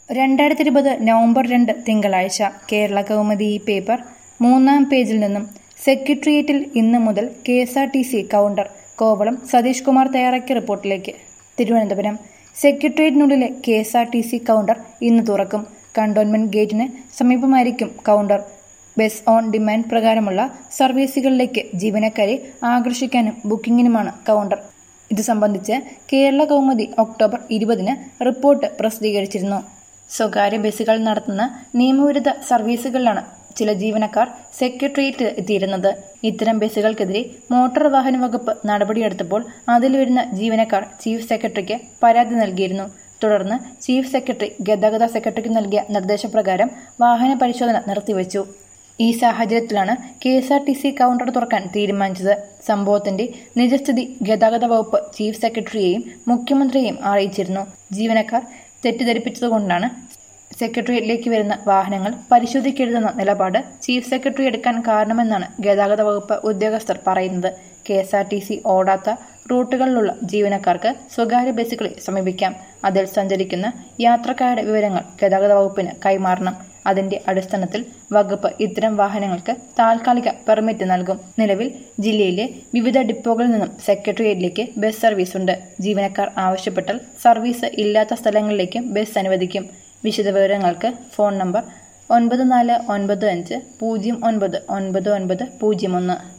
രണ്ടായിരത്തി ഇരുപത് നവംബർ രണ്ട് തിങ്കളാഴ്ച കേരള കൗമുദി ഈ പേപ്പർ മൂന്നാം പേജിൽ നിന്നും സെക്രട്ടേറിയറ്റിൽ ഇന്ന് മുതൽ K S R T C counter Kovalam Satheesh Kumar തയ്യാറാക്കിയ റിപ്പോർട്ടിലേക്ക് തിരുവനന്തപുരം സെക്രട്ടേറിയറ്റിനുള്ളിലെ K S R T C counter ഇന്ന് തുറക്കും കണ്ടോൺമെന്റ് ഗേറ്റിന് സമീപമായിരിക്കും കൗണ്ടർ ബസ് ഓൺ ഡിമാൻഡ് പ്രകാരമുള്ള സർവീസുകളിലേക്ക് ജീവനക്കാരെ ആകർഷിക്കാനും ബുക്കിംഗിനുമാണ് കൗണ്ടർ ഇത് സംബന്ധിച്ച് കേരള കൗമുദി ഒക്ടോബർ ഇരുപതിന് റിപ്പോർട്ട് പ്രസിദ്ധീകരിച്ചിരുന്നു സ്വകാര്യ ബസ്സുകൾ നടത്തുന്ന നിയമവിരുദ്ധ സർവീസുകളിലാണ് ചില ജീവനക്കാർ സെക്രട്ടേറിയറ്റിൽ എത്തിയിരുന്നത് ഇത്തരം ബസ്സുകൾക്കെതിരെ മോട്ടോർ വാഹന വകുപ്പ് നടപടിയെടുത്തപ്പോൾ അതിൽ വരുന്ന ജീവനക്കാർ ചീഫ് സെക്രട്ടറിക്ക് പരാതി നൽകിയിരുന്നു തുടർന്ന് ചീഫ് സെക്രട്ടറി ഗതാഗത സെക്രട്ടറിക്ക് നൽകിയ നിർദ്ദേശപ്രകാരം വാഹന പരിശോധന നിർത്തിവച്ചു ഈ സാഹചര്യത്തിലാണ് K S R T C counter തുറക്കാൻ തീരുമാനിച്ചത് സംഭവത്തിന്റെ നിജസ്ഥിതി ഗതാഗത വകുപ്പ് ചീഫ് സെക്രട്ടറിയെയും മുഖ്യമന്ത്രിയെയും അറിയിച്ചിരുന്നു ജീവനക്കാർ തെറ്റിദ്ധരിപ്പിച്ചതുകൊണ്ടാണ് സെക്രട്ടേറിയറ്റിലേക്ക് വരുന്ന വാഹനങ്ങൾ പരിശോധിക്കരുതെന്ന നിലപാട് ചീഫ് സെക്രട്ടറി എടുക്കാൻ കാരണമെന്നാണ് ഗതാഗത വകുപ്പ് ഉദ്യോഗസ്ഥർ പറയുന്നത് K S R T C ഓടാത്ത റൂട്ടുകളിലുള്ള ജീവനക്കാർക്ക് സ്വകാര്യ ബസ്സുകളെ സമീപിക്കാം അതിൽ സഞ്ചരിക്കുന്ന യാത്രക്കാരുടെ വിവരങ്ങൾ ഗതാഗത വകുപ്പിന് കൈമാറണം അതിന്റെ അടിസ്ഥാനത്തിൽ വകുപ്പ് ഇത്തരം വാഹനങ്ങൾക്ക് താൽക്കാലിക പെർമിറ്റ് നൽകും നിലവിൽ ജില്ലയിലെ വിവിധ ഡിപ്പോകളിൽ നിന്നും സെക്രട്ടേറിയറ്റിലേക്ക് ബസ് സർവീസ് ഉണ്ട് ജീവനക്കാർ ആവശ്യപ്പെട്ടാൽ സർവീസ് ഇല്ലാത്ത സ്ഥലങ്ങളിലേക്ക് ബസ് അനുവദിക്കും വിശദവിവരങ്ങൾക്ക് ഫോൺ നമ്പർ ഒൻപത് നാല് ഒൻപത് അഞ്ച് പൂജ്യം ഒൻപത് ഒൻപത് ഒൻപത് പൂജ്യം ഒന്ന്